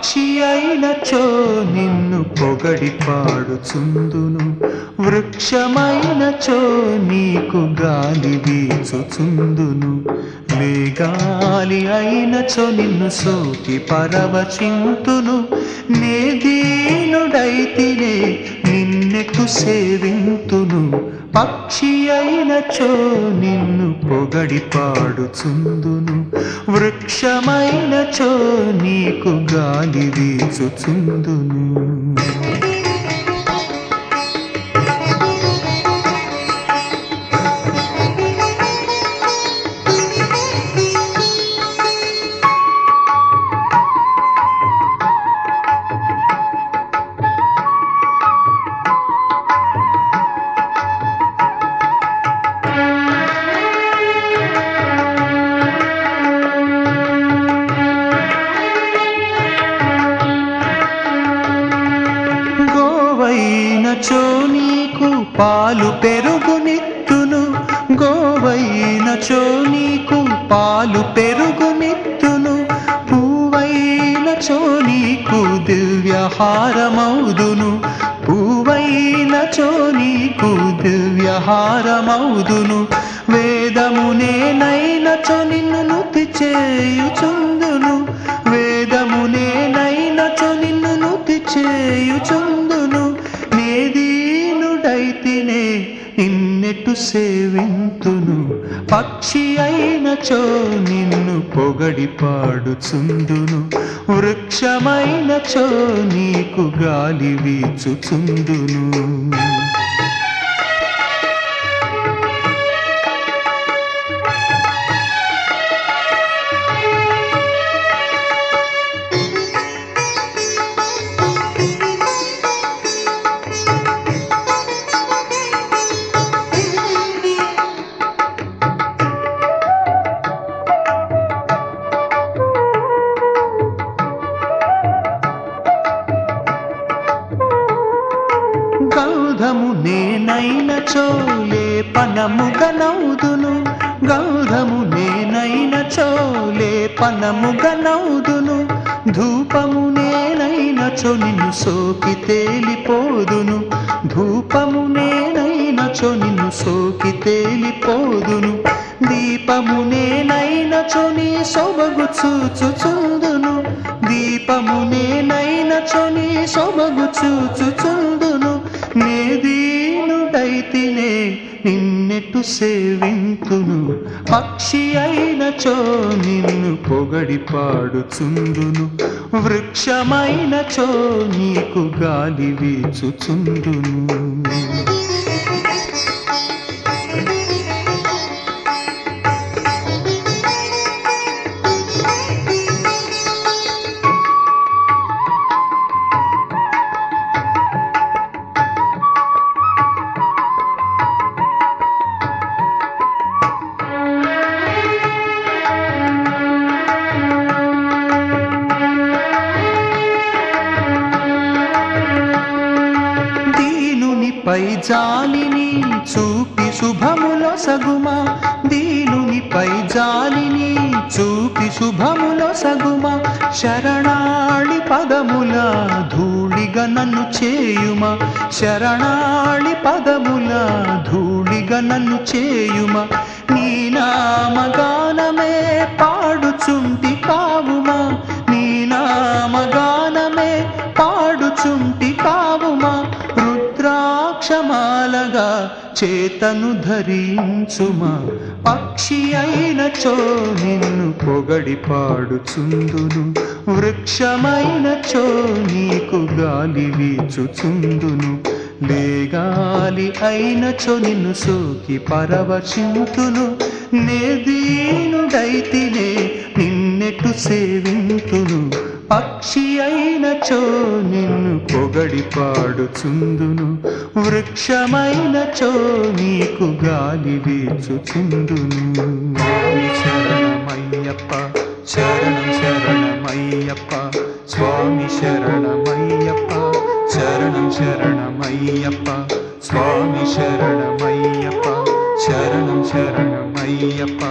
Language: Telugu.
పక్షి అయినచో నిన్ను పొగడి పాడుచుందును వృక్షమైనచో నీకు గాలి వీచుచుందును లేగాలి అయినచో నిన్ను సోకి పరవచింతును నే దీనుడైతినే నిన్నెకు సేవింతును పక్షి అయినచో నిన్ను పొగడి పాడుచుందును వృక్షమైనచో నీకు గాలి వీచుచుందును గోవైనచో నీకు పాలు పెరుగునిత్తును గోవైనచో నీకు పాలు పెరుగునిత్తును పువ్వైనచో నీకు దివ్యహారమౌదును పువ్వైనచో నీకు దివ్యహారమౌదును వేదమునే నైనచో నిన్ను నుతి చేయుచుందును వేదమునే నైనచో నిన్ను నుతి చేయుచుందును నేదీనుడైతినే నిన్నెటు సేవింతును పక్షి అయినచో నిన్ను పొగడి పాడుచుందును వృక్షమైనచో నీకు గాలి వీచుచుందును గౌధము నేనైన చోలే పనముగనౌదును గౌధము నేనైన చోలే పనముగనౌదును ధూపము నేనైన చో నిన్ను సోకి తేలిపోదును ధూపము నేనైన చో నిన్ను సోకి తేలిపోదును దీపము నేనైన చో నీ సొబగు చూచుచుందును దీపము నేనైన చో నీ సొబగు చూచుచుందును నే దీనుడైతినే నిన్నెటు సేవింతును పక్షి అయినచో నిన్ను పొగడి పాడుచుందును వృక్షమైనచో నీకు గాలి వీచుచుందును దీనునిపై జాలిని చూపి శుభములో సగుమా దీనునిపై జాలిని చూపి శుభములో సగుమా శరణాళి పదముల ధూళిగా నన్ను చేయుమా శరణాళి పదముల ధూళిగా నన్ను చేయుమా నీ నామగానమే పాడుచుంటి కావుమా నీ నామగానమే పాడుచుంటి కావుమా రుద్రాక్షమాలగా చేతను ధరించుమా పక్షి అయినచో నిన్ను పొగడి పాడుచుందును వృక్షమైనచో నీకు గాలి వీచుచుందును లేగాలి అయినచో నిన్ను సోకి పరవచింతును నే దీనుడైతినే నిన్నెటు సేవింతును పక్షి అయినచో నిన్ను పొగడి పాడుచుందును వృక్షమైనచో నీకు గాలి వీచుచుందును స్వామి శరణమయ్యప్ప శరణం శరణమయ్యప్ప స్వామి శరణమయ్యప్ప శరణం శరణమయ్యప్ప స్వామి శరణమయ్యప్ప శరణం శరణమయ్యప్ప